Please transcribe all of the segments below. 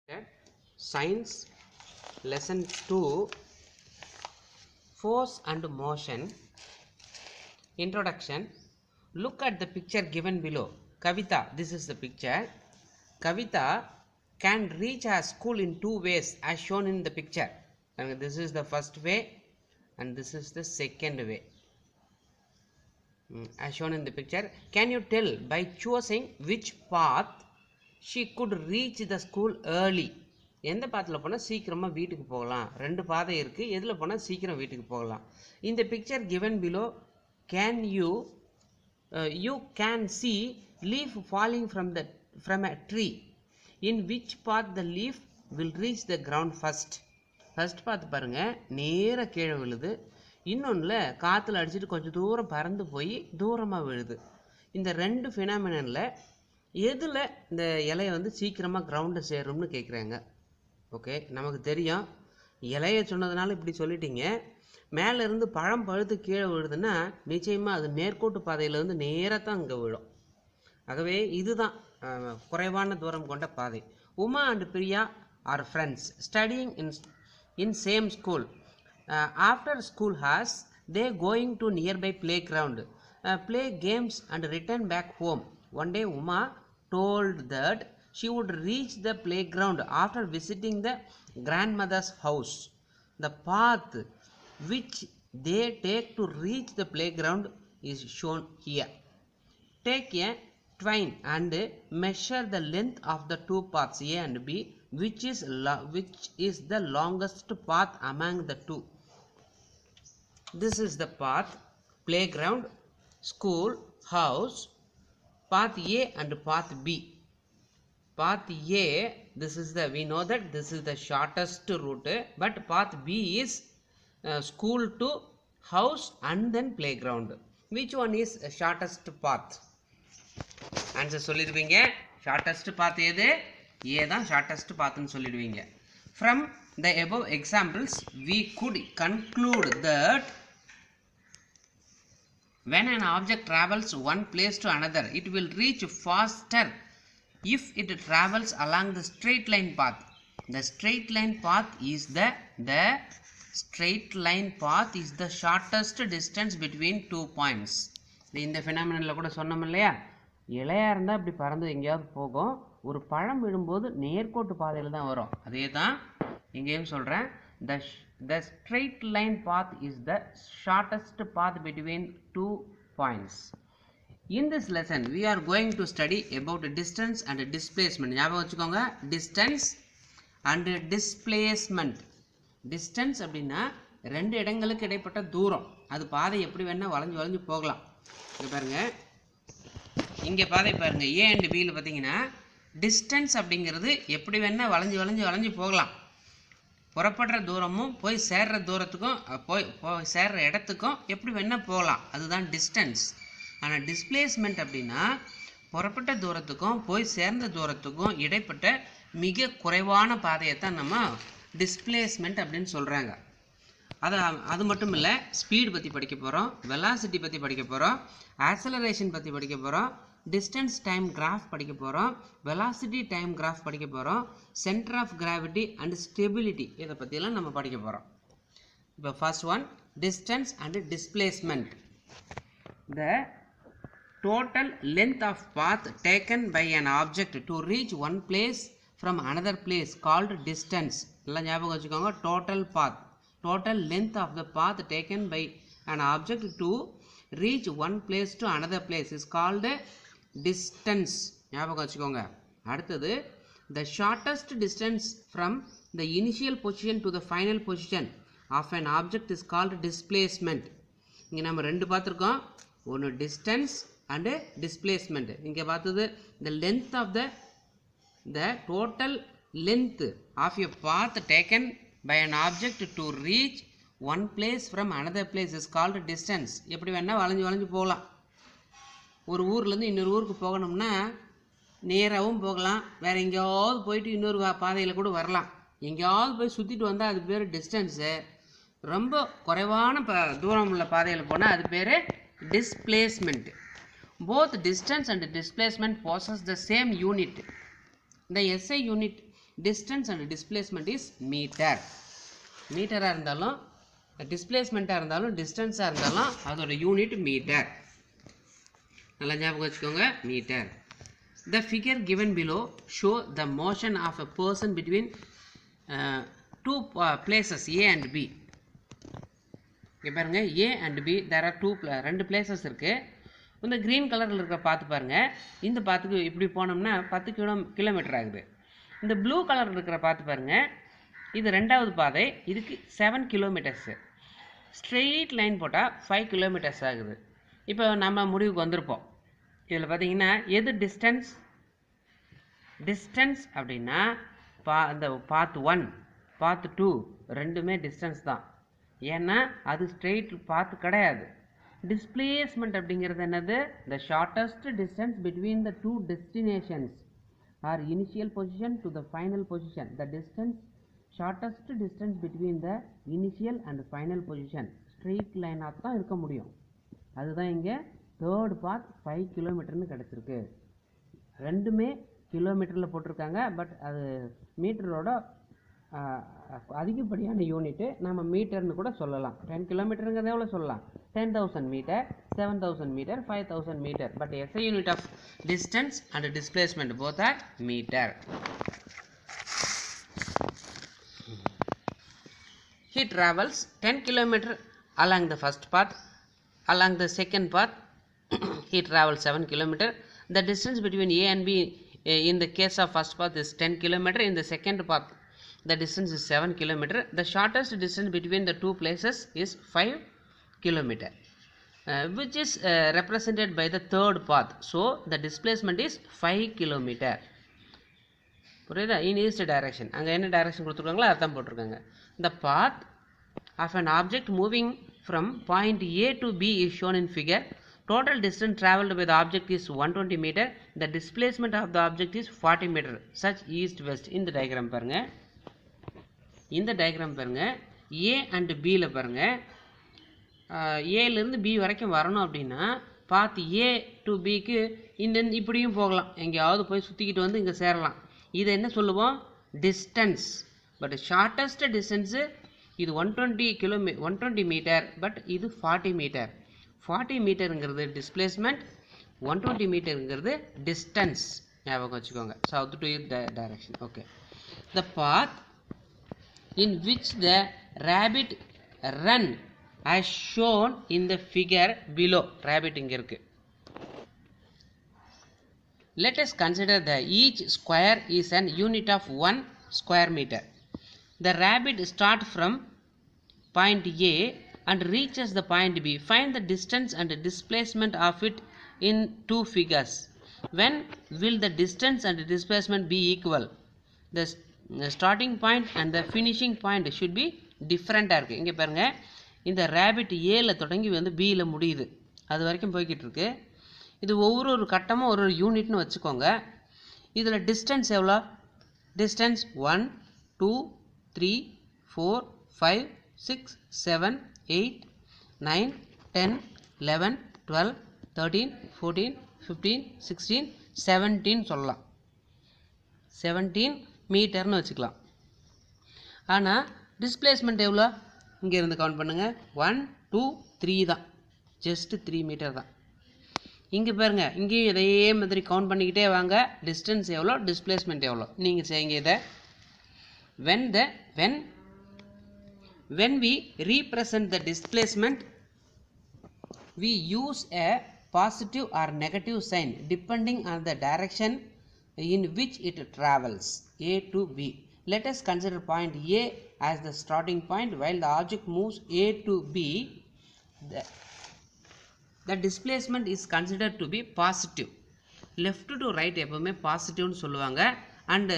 Science Lesson 2 Force and Motion Introduction Look at the picture given below. Kavita, this is the picture. Kavita can reach her school in two ways as shown in the picture. And this is the first way and this is the second way. Mm, As shown in the picture, can you tell by choosing which path she could reach the school early? எந்த பாத்தில் போனால் சீக்கிரமாக வீட்டுக்கு போகலாம் ரெண்டு பாதை இருக்குது எதில் போனால் சீக்கிரம் வீட்டுக்கு போகலாம் இந்த picture given below can you uh, you can see leaf falling from the from a tree in which path the leaf will reach the ground first first பார்த்து பாருங்க நேரா கீழே விழுது இன்னொன்றில் காற்றுல அடிச்சிட்டு கொஞ்சம் தூரம் பறந்து போய் தூரமாக விழுது இந்த ரெண்டு ஃபினாமினனில் எதில் இந்த இலைய வந்து சீக்கிரமாக கிரவுண்டை சேரும்னு கேட்குறாங்க ஓகே நமக்கு தெரியும் இலைய சொன்னதுனால இப்படி சொல்லிட்டீங்க மேலே இருந்து பழம் பழுத்து கீழே விழுதுன்னா நிச்சயமாக அது நேர்கோட்டு பாதையில இருந்து நேராக தான் இங்கே விழும் ஆகவே இதுதான் அஹ், குறைவான தூரம் கொண்ட பாதை Uma and Priya are friends studying in in same school after school has they going to nearby playground play games and return back home one day Uma told that she would reach the playground after visiting the grandmother's house the path which they take to reach the playground is shown here Take a twine and measure the length of the two paths A and B, which is lo- which is the longest path among the two. This is the path playground, school, house, path A and path B. Path A, this is the we know that this is the shortest route, but path B is uh, school to house and then playground. Which one is the shortest path? Answer சொல்லிடுவீங்க shortest path எது A தான் shortest பாத்துன்னு சொல்லிடுவீங்க from the above examples we could conclude that when an object travels one place to another it will reach faster if it travels along the straight line path the straight line path is the the straight line path is the shortest distance between two points இது இந்த ஃபினாமினில் கூட சொன்னோம் இல்லையா இலையா இருந்தால் இப்படி பறந்து எங்கேயாவது போகும் ஒரு பழம் விடும்போது நேர்கோட்டு பாதையில் தான் வரும் அதே தான் இங்கேயும் சொல்கிறேன் the the straight line path is the shortest path between two points In this lesson, we are going to study about distance and displacement. ஞாபகம் வச்சுக்கோங்க distance and displacement. distance அப்படின்னா ரெண்டு இடங்களுக்கு இடைப்பட்ட தூரம் அது பாதை எப்படி வேணா வளைஞ்சு வளைஞ்சு போகலாம் இங்க பாருங்க இங்கே பாதை பாருங்க ஏ அண்ட் பியில் பார்த்தீங்கன்னா டிஸ்டன்ஸ் அப்படிங்கிறது எப்படி வேணா வளைஞ்சு வளைஞ்சு வளைஞ்சு போகலாம் புறப்படுற தூரமும் போய் சேர்ற தூரத்துக்கும் அஹ், போய் போய் சேர்ற இடத்துக்கும் எப்படி வேணா போகலாம் அதுதான் டிஸ்டன்ஸ் ஆனால் டிஸ்பிளேஸ்மெண்ட் அப்படின்னா புறப்பட்ட தூரத்துக்கும் போய் சேர்ந்த தூரத்துக்கும் இடைப்பட்ட மிக குறைவான பாதையை தான் நம்ம டிஸ்பிளேஸ்மெண்ட் அப்படின்னு சொல்கிறாங்க அது அது மட்டும் இல்லை ஸ்பீடு பற்றி படிக்க போகிறோம் வெலாசிட்டி பற்றி படிக்க போகிறோம் ஆக்சலரேஷன் பற்றி படிக்க போகிறோம் டிஸ்டன்ஸ் டைம் கிராஃப் படிக்க போகிறோம் வெலாசிட்டி டைம் கிராஃப் படிக்க போகிறோம் centre of gravity and stability இதை பற்றியெல்லாம் நம்ம படிக்க போகிறோம் இப்போ first one distance and displacement the total length of path taken by an object to reach one place from another place called distance எல்லாம் ஞாபகம் வச்சுக்கோங்க total path total length of the path taken by an object to reach one place to another place is called distance ஞாபகம் வச்சுக்கோங்க அடுத்தது the shortest distance from the initial position to the final position of an object is called displacement இங்கே நம்ம ரெண்டு பார்த்துருக்கோம் ஒன்று distance and displacement இங்கே பார்த்தது the length of the the total length of a path taken by an object to reach one place from another place is called distance எப்படி வேணால் வளைஞ்சு வளைஞ்சு போகலாம் ஒரு ஊர்லேருந்து இன்னொரு ஊருக்கு போகணும்னா நேராகவும் போகலாம் வேற எங்கேயாவது போயிட்டு இன்னொரு வா- பாதையில் கூட வரலாம் எங்கேயாவது போய் சுற்றிட்டு வந்தால் அது பேர் டிஸ்டன்ஸு ரொம்ப குறைவான ப தூரம் உள்ள பாதையில் போனால் அது பேர் displacement both distance and displacement possess the same unit The SI unit distance and displacement is metre மீட்டராக இருந்தாலும் டிஸ்பிளேஸ்மெண்ட்டாக இருந்தாலும் டிஸ்டன்ஸாக இருந்தாலும் அதோட யூனிட் மீட்டர் நல்லா ஞாபகம் வச்சுக்கோங்க metre the figure given below show the motion of a person between uh, two uh, places a and b இங்கே பாருங்க A and B there are two ரெண்டு பிளேசஸ் இருக்குது இந்த க்ரீன் கலரில் இருக்கிற பார்த்து பாருங்க இந்த பாத்துக்கு இப்படி போனோம்னா பத்து கிலோ கிலோமீட்டர் ஆகுது இந்த ப்ளூ கலர் இருக்கிற பார்த்து பாருங்க இது ரெண்டாவது பாதை இதுக்கு செவன் கிலோமீட்டர்ஸு ஸ்ட்ரெயிட் லைன் போட்டால் ஃபைவ் கிலோமீட்டர்ஸ் ஆகுது இப்போ நம்ம முடிவுக்கு வந்திருப்போம் இதில் பார்த்தீங்கன்னா எது டிஸ்டன்ஸ் டிஸ்டன்ஸ் அப்படின்னா பா அந்த பாத் ஒன் பாத் டூ ரெண்டுமே டிஸ்டன்ஸ் தான் ஏன்னா அது ஸ்ட்ரெயிட் பாத் கிடையாது டிஸ்பிளேஸ்மெண்ட் அப்படிங்கிறது என்னது the shortest distance between the two destinations or initial position to the final position the distance shortest distance between the initial and final position straight லைனாக தான் இருக்க முடியும் அதுதான் இங்கே தேர்ட் பாத் ஃபைவ் கிலோமீட்டர்னு கிடச்சிருக்கு ரெண்டுமே கிலோமீட்டரில் போட்டிருக்காங்க பட் அது மீட்டரோட அதிகப்படியான யூனிட்டு நம்ம மீட்டர்னு கூட சொல்லலாம் டென் கிலோமீட்டருங்கிறத எவ்வளோ சொல்லலாம் ten thousand metre seven thousand metre five thousand metre but SI unit of distance and displacement both are metre he travels 10 kilometer along the first path along the second path he travels 7 kilometer the distance between a and b uh, in the case of first path is 10 kilometer in the second path the distance is 7 kilometer the shortest distance between the two places is 5 kilometer uh, which is uh, represented by the third path so the displacement is 5 kilometer புரியுதா இன் east direction அங்கே என்ன direction கொடுத்துருக்காங்களோ அதான் போட்டிருக்காங்க the path of an object moving from point A to B is shown in figure total distance travelled by the object is one twenty metre the displacement of the object is forty metre such east west இந்த diagram பாருங்கள் இந்த diagram பாருங்கள் A and பியில் பாருங்கள் ஏலேருந்து B வரைக்கும் வரணும் அப்படின்னா பார்த்து ஏ டு பிக்கு இந்த இப்படியும் போகலாம் எங்கேயாவது போய் சுற்றிக்கிட்டு வந்து இங்கே சேரலாம் இதை என்ன சொல்லுவோம் டிஸ்டன்ஸ் பட் ஷார்ட்டஸ்ட் டிஸ்டன்ஸு இது ஒன் டுவெண்ட்டி கிலோமீ ஒன் டுவெண்ட்டி மீட்டர் பட் இது ஃபார்ட்டி மீட்டர் ஃபார்ட்டி மீட்டருங்கிறது டிஸ்பிளேஸ்மெண்ட் ஒன் டுவெண்ட்டி மீட்டருங்கிறது டிஸ்டன்ஸ் ஞாபகம் வச்சுக்கோங்க south to direction okay the path in which the rabbit run as shown in the figure below rabbit இங்க இருக்கு let us consider the each square is an unit of 1 square meter the rabbit start from point a and reaches the point b find the distance and displacement of it in two figures when will the distance and displacement be equal the s- the starting point and the finishing point should be டிஃப்ரெண்ட்டாக இருக்குது இங்கே பாருங்கள் இந்த rapid ஏல தொடங்கி வந்து பியில் முடியுது அது வரைக்கும் போய்கிட்டு இருக்கு இது ஒவ்வொரு ஒரு கட்டமும் ஒரு ஒரு யூனிட்னு வச்சுக்கோங்க இதில் டிஸ்டன்ஸ் எவ்வளோ distance one two three four five six seven eight nine ten eleven twelve thirteen fourteen fifteen sixteen seventeen சொல்லலாம் செவன்டீன் மீட்டர்னு வச்சுக்கலாம் ஆனால் டிஸ்பிளேஸ்மெண்ட் எவ்வளோ இங்கேருந்து கவுண்ட் பண்ணுங்கள் ஒன் டூ த்ரீ தான் ஜஸ்ட்டு த்ரீ மீட்டர் தான் இங்கே பாருங்க இங்கேயும் இதே மாதிரி கவுண்ட் பண்ணிக்கிட்டே வாங்க டிஸ்டன்ஸ் எவ்வளோ டிஸ்பிளேஸ்மெண்ட் எவ்வளோ நீங்கள் செய்யுங்க இதை when the when when we represent the displacement we use a positive or negative sign depending on the direction in which it travels a to b let us consider point a as the starting point while the object moves a to b the, the displacement is considered to be positive left to right எப்பவுமே பாசிட்டிவ்னு சொல்லுவாங்க and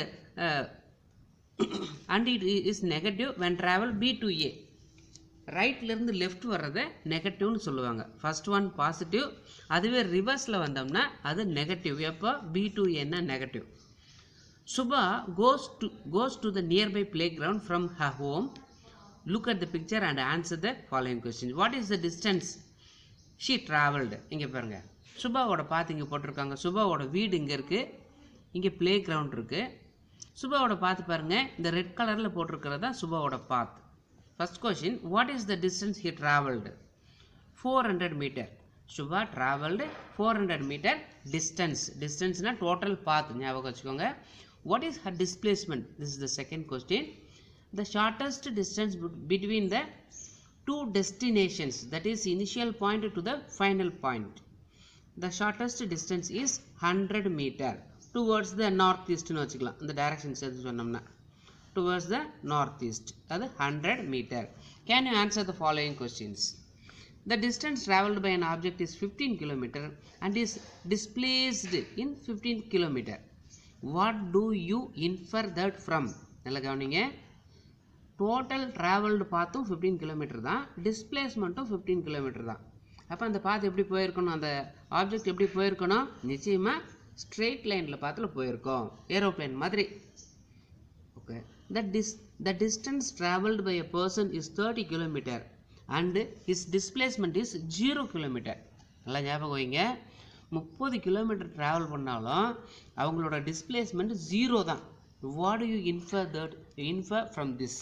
and it is negative when travel B to A ரைட்லேருந்து left வர்றதை நெகட்டிவ்னு சொல்லுவாங்க first one positive அதுவே ரிவர்ஸில் வந்தோம்னா அது நெகட்டிவ் எப்போ பி டு ஏன்னா negative Subha goes to goes to the nearby playground from ஹ home look at the picture and answer the following question what is the distance she travelled இங்கே பாருங்க சுபாவோட பார்த்து இங்கே போட்டிருக்காங்க சுபாவோட வீடு இங்கே இருக்குது இங்கே ப்ளே கிரவுண்ட் இருக்குது சுபாவோட பாத்து பாருங்க இந்த ரெட் கலரில் போட்டிருக்கிறது தான் சுபாவோட path first question what is the distance he travelled four hundred metre Subha travelled four hundred metre distance டிஸ்டன்ஸ்னால் டோட்டல் பாத் ஞாபகம் வச்சுக்கோங்க what is her displacement this is the second question the shortest distance between the two destinations that is initial point to the final point the shortest distance is hundred metre towards the north ஈஸ்ட்னு வச்சுக்கலாம் இந்த directions எது சொன்னோம்னா towards the north east அது hundred metre can you answer the following questions The distance traveled by an object is 15 kilometer and is displaced in 15 kilometer. What do you infer that from? நல்லா கவனிங்க total travelled பாத்தும் fifteen kilometre தான் டிஸ்பிளேஸ்மெண்ட்டும் fifteen kilometre தான் அப்போ அந்த பாத் எப்படி போயிருக்கணும் அந்த ஆப்ஜெக்ட் எப்படி போயிருக்கணும் நிச்சயமாக ஸ்ட்ரெயிட் லைனில் பாத்தில் போயிருக்கோம் ஏரோப்ளேன் மாதிரி okay the dis the distance traveled by a person is 30 kilometer and his displacement is 0 kilometer நல்லா ஞாபகம் வைங்க முப்பது கிலோமீட்டர் ட்ராவல் பண்ணாலும் அவங்களோட டிஸ்பிளேஸ்மெண்ட் ஜீரோ தான் what you infer that infer from this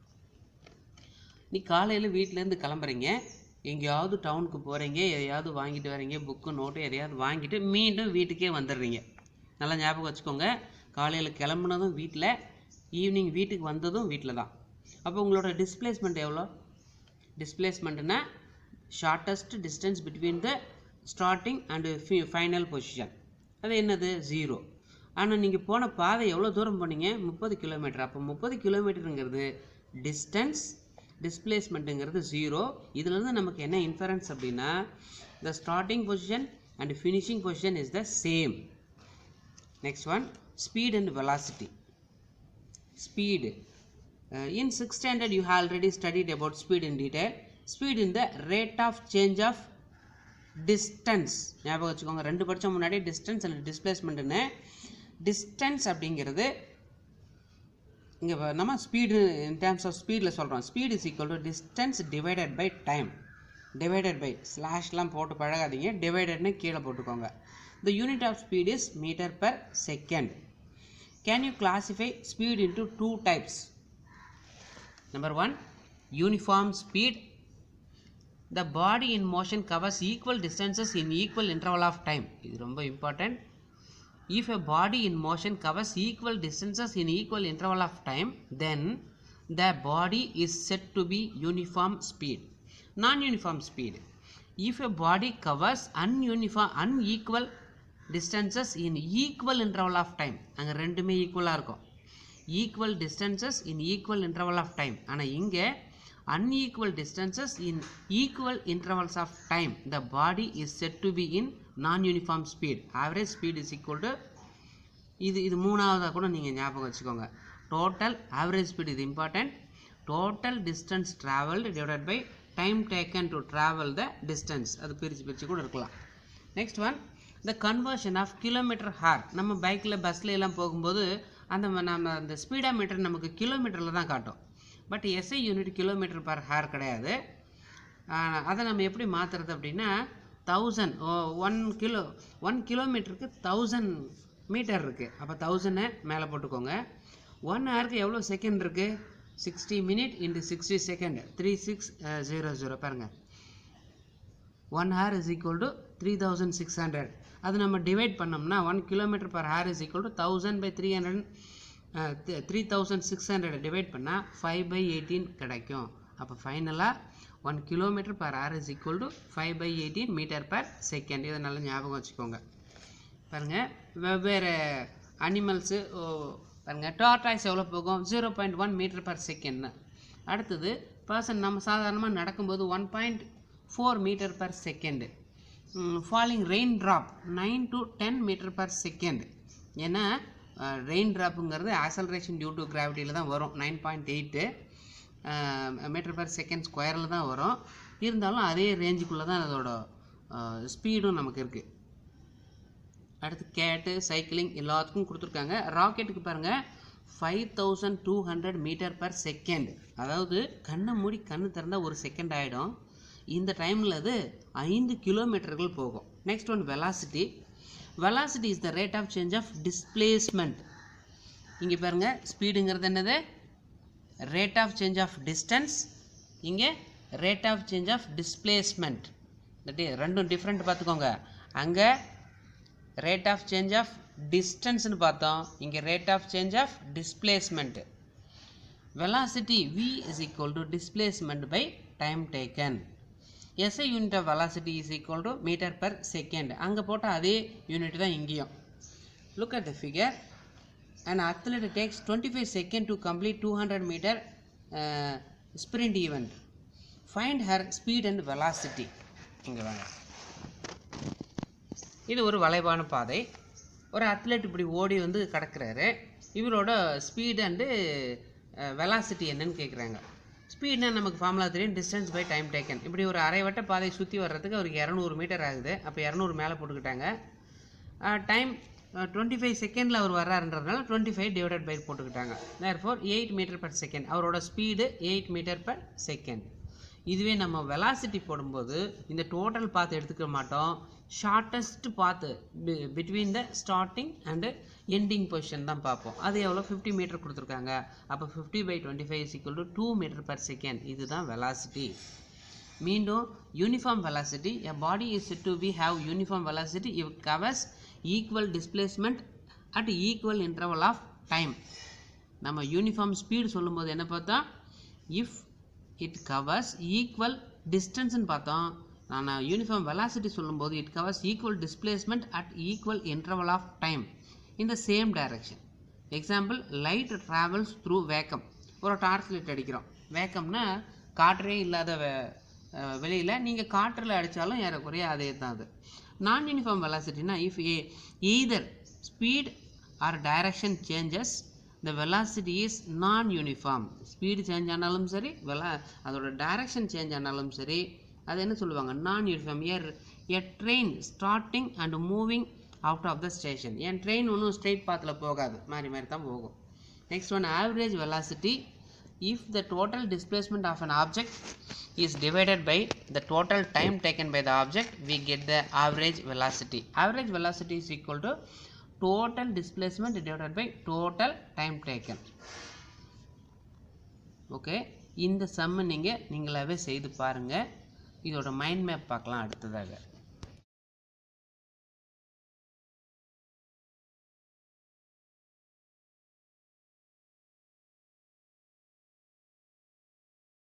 நீ காலையில் வீட்டிலேருந்து கிளம்புறீங்க எங்கேயாவது டவுனுக்கு போகிறீங்க எதையாவது வாங்கிட்டு வரீங்க புக்கு நோட்டு எதையாவது வாங்கிட்டு மீண்டும் வீட்டுக்கே வந்துடுறீங்க நல்லா ஞாபகம் வச்சுக்கோங்க காலையில் கிளம்புனதும் வீட்டில் ஈவினிங் வீட்டுக்கு வந்ததும் வீட்டில் தான் அப்போ உங்களோட டிஸ்பிளேஸ்மெண்ட் எவ்வளோ டிஸ்பிளேஸ்மெண்ட்னா shortest distance between the starting and final position அது என்னது ஜீரோ ஆனால் நீங்கள் போன பாதை எவ்வளோ தூரம் போனீங்க முப்பது கிலோமீட்டர் அப்போ முப்பது கிலோமீட்டருங்கிறது டிஸ்டன்ஸ் டிஸ்பிளேஸ்மெண்ட்டுங்கிறது ஜீரோ இதுலேருந்து நமக்கு என்ன இன்ஃபரன்ஸ் அப்படின்னா the starting position and finishing position is the same next one speed and velocity speed Uh, in 6th standard you have already studied about speed in detail speed in the rate of change of distance ஞாபகம் வச்சுக்கோங்க ரெண்டு படிச்சம் முன்னாடி distance and displacementனு distance அப்படிங்கிறது இங்கே நம்ம speed in terms of ஸ்பீடில் சொல்கிறோம் speed is equal to distance divided by time divided by ஸ்லாஷ்லாம் போட்டு பழகாதீங்க டிவைடட்னு கீழே போட்டுக்கோங்க the unit of speed is metre per second can you classify speed into two types number one uniform speed the body in motion covers equal distances in equal interval of time இது ரொம்ப important if a body in motion covers equal distances in equal interval of time then the body is said to be uniform speed non-uniform speed if a body covers ununiform unequal distances in equal interval of time அங்கே ரெண்டுமே ஈக்குவலாக இருக்கும் equal distances in equal interval of time ஆனால் இங்கே unequal distances in equal intervals of time the body is said to be in non-uniform speed average speed is equal to இது இது மூணாவதாக கூட நீங்கள் ஞாபகம் வச்சுக்கோங்க டோட்டல் ஆவரேஜ் ஸ்பீட் இது important total distance travelled divided by time taken to travel the distance அது பிரித்து பிரித்து கூட இருக்கலாம் next one the conversion of kilometre hour நம்ம பைக்கில் பஸ்ல எல்லாம் போகும்போது அந்த ம- நம்ம அந்த ஸ்பீடா மீட்டர் நமக்கு கிலோமீட்டரில் தான் காட்டும் but SI unit kilometre per hour கிடையாது ஆஹ் அதை நம்ம எப்படி மாற்றுறது அப்படின்னா தௌசண்ட் ஒன் கிலோ ஒன் கிலோமீட்டருக்கு தௌசண்ட் மீட்டர் இருக்குது அப்போ தௌசண்டை மேலே போட்டுக்கோங்க ஒன் ஹவருக்கு எவ்வளோ செகண்ட் இருக்குது sixty minute into sixty second three six zero zero பாருங்கள் one hour is equal to three thousand six hundred அது நம்ம டிவைட் பண்ணோம்னா one kilometre per hour is equal to thousand by three hundred three thousand six hundred divide பண்ணால் five by eighteen கிடைக்கும் அப்போ ஃபைனலாக one kilometre per hour is equal to five by eighteen metre per second இதை நல்லா ஞாபகம் வச்சுக்கோங்க பாருங்கள் வெவ்வேறு அனிமல்ஸு பாருங்கள் டார்டாய்ஸ் எவ்வளோ போகும் zero point one metre per second அடுத்தது பர்சன் நம்ம சாதாரணமாக நடக்கும்போது one point four metre per second falling rain drop nine to ten metre per second ஏன்னா ரெயின் ட்ராப்புங்கிறது ஆசலரேஷன் டியூ டு கிராவிட்டியில் தான் வரும் nine point eight metre per second ஸ்கொயரில் தான் வரும் இருந்தாலும் அதே ரேஞ்சுக்குள்ளே தான் அதோட ஸ்பீடும் நமக்கு இருக்குது அடுத்து கேட்டு சைக்கிளிங் எல்லாத்துக்கும் கொடுத்துருக்காங்க ராக்கெட்டுக்கு பாருங்கள் five thousand two hundred metre per second அதாவது கண்ணை மூடி கண்ணு திறந்தால் ஒரு செகண்ட் ஆகிடும் இந்த டைமில் அது ஐந்து கிலோமீட்டர்கள் போகும் next one velocity velocity is the rate of change of displacement இங்கே பாருங்க ஸ்பீடுங்கிறது என்னது rate of change of distance இங்கே rate of change of displacement ரெண்டும் டிஃப்ரெண்ட் பார்த்துக்கோங்க அங்கே ரேட் ஆஃப் சேஞ்ச் ஆஃப் டிஸ்டன்ஸ்னு பார்த்தோம் இங்கே rate of change of displacement velocity v is equal to displacement by time taken SI unit of velocity is equal to meter per second அங்கே போட்ட அதே unit தான் இங்கேயும் look at the figure an athlete takes 25 second to complete 200 meter uh, sprint event find her speed and velocity இங்கே வாங்க இது ஒரு வளைவான பாதை ஒரு அத்லெட் இப்படி ஓடி வந்து கடக்கிறாரு இவரோட ஸ்பீடு அண்டு வெலாசிட்டி என்னன்னு கேட்குறாங்க ஸ்பீட்னா நமக்கு ஃபார்முலா தெரியும் டிஸ்டன்ஸ் பை டைம் டேக்கன் இப்படி ஒரு அரை வட்ட பாதை சுற்றி வர்றதுக்கு அவருக்கு இரநூறு மீட்டர் ஆகுது அப்போ இரநூறு மேலே போட்டுக்கிட்டாங்க டைம் டுவெண்ட்டி ஃபைவ் செகண்டில் அவர் வர்றாருன்றதுனால டுவெண்ட்டி ஃபைவ் டிவைடட் பை போட்டுக்கிட்டாங்க therefore eight metre per second அவரோட speed eight metre per second இதுவே நம்ம வெலாசிட்டி போடும்போது இந்த டோட்டல் பாத் எடுத்துக்க மாட்டோம் shortest path between the starting and ending position தான் பார்ப்போம் அது எவ்வளோ ஃபிஃப்டி மீட்டர் கொடுத்துருக்காங்க அப்போ fifty by twenty five is equal to two metre per second இதுதான் வெலாசிட்டி மீண்டும் uniform velocity a body is to be have uniform velocity if covers equal displacement at equal interval of time நம்ம uniform speed சொல்லும்போது என்ன பார்த்தோம் if it covers equal டிஸ்டன்ஸ்னு பார்த்தோம் நான் uniform velocity சொல்லும்போது it covers equal displacement at equal interval of time in the same direction example light travels through vacuum ஒரு torch light அடிக்கிறோம் வேக்கம்னா காற்றே இல்லாத வெ வெளியில் நீங்கள் காற்றில் அடித்தாலும் ஏறக்குறைய அதே தான் அது நான் யூனிஃபார்ம் வெலாசிட்டினா if a either speed or direction changes the velocity is non uniform speed change ஆனாலும் சரி வெலா அதோட டைரக்ஷன் சேஞ்ச் ஆனாலும் சரி அது என்ன சொல்லுவாங்க நான் யூனிஃபார்ம் ஏர் a train starting and moving out of the station என் ட்ரெயின் ஒன்றும் ஸ்ட்ரெயிட் பாத்தில் போகாது மாறி மாறி தான் போகும் next one average velocity if the total displacement of an object is divided by the total time taken by the object we get the average velocity average velocity is equal to total displacement divided by total time taken okay இந்த சம்மை நீங்கள் நீங்களாகவே செய்து பாருங்கள் இதோட mind map பார்க்கலாம் அடுத்ததாக